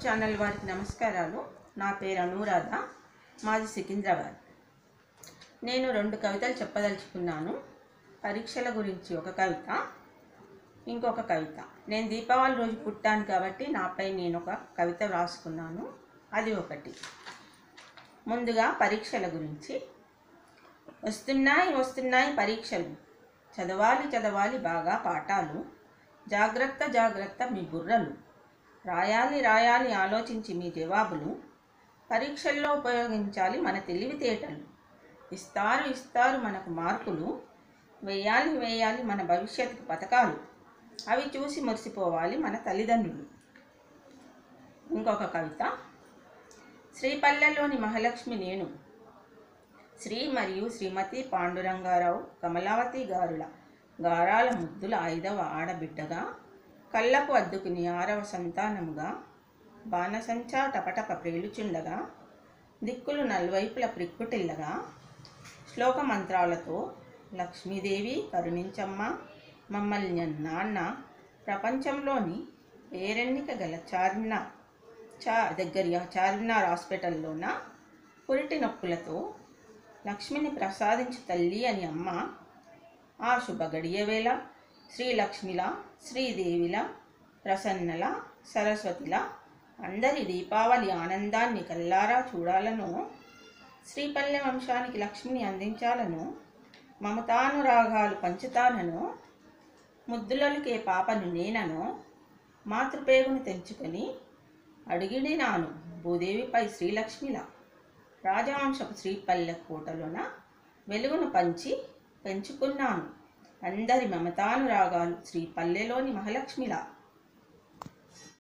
channel వారికి నమస్కారాలు నా పేరు అనురాధ మాది సికింద్రాబాద్ నేను రెండు కవితలు చెప్పదలుచుకున్నాను పరీక్షల గురించి ఒక కవిత ఇంకొక కవిత నేను దీపావళి రోజు పుట్టాను కాబట్టి నాపై నేను ఒక కవిత వ్రాసుకున్నాను అది ఒకటి ముందుగా పరీక్షల గురించి వస్తున్నాయి వస్తున్నాయి పరీక్షలు చదవాలి చదవాలి బాగా పాఠాలు జాగ్రత్త జాగ్రత్త మీ బుర్రలు రాయాలి రాయాలి ఆలోచించి మీ జవాబులు పరీక్షల్లో ఉపయోగించాలి మన తెలివితేటలు ఇస్తారు ఇస్తారు మనకు మార్కులు వేయాలి వేయాలి మన భవిష్యత్తుకు పథకాలు అవి చూసి మురిసిపోవాలి మన తల్లిదండ్రులు ఇంకొక కవిత శ్రీపల్లెలోని మహాలక్ష్మి నేను శ్రీ మరియు శ్రీమతి పాండురంగారావు కమలావతి గారుల గారాల ముద్దుల ఐదవ ఆడబిడ్డగా కళ్ళకు అద్దుకుని ఆరవ సంతానముగా బాణసంచా టపటప ప్రేలుచుండగా దిక్కులు నలువైపుల ప్రిక్కుటిల్లగా శ్లోక మంత్రాలతో లక్ష్మీదేవి కరుణించమ్మ మమ్మల్ని నాన్న ప్రపంచంలోని పేరెన్నిక గల చార్మినార్ చా దగ్గర చార్మినార్ హాస్పిటల్లోన పురిటి నొప్పులతో లక్ష్మిని ప్రసాదించు తల్లి అని అమ్మ ఆ శుభ గడియవేళ శ్రీలక్ష్మిల శ్రీదేవిల ప్రసన్నల సరస్వతిల అందరి దీపావళి ఆనందాన్ని కల్లారా చూడాలను శ్రీపల్లె వంశానికి లక్ష్మిని అందించాలను మమతానురాగాలు పంచుతానను ముద్దులలికే పాపను నేనను మాతృపేగును తెంచుకొని అడిగిడినాను భూదేవిపై శ్రీలక్ష్మిలా రాజవంశపు శ్రీపల్లె కోటలోన వెలుగును పంచి పెంచుకున్నాను అందరి మమతానురాగాలు శ్రీపల్లెలోని మహాలక్ష్మిలా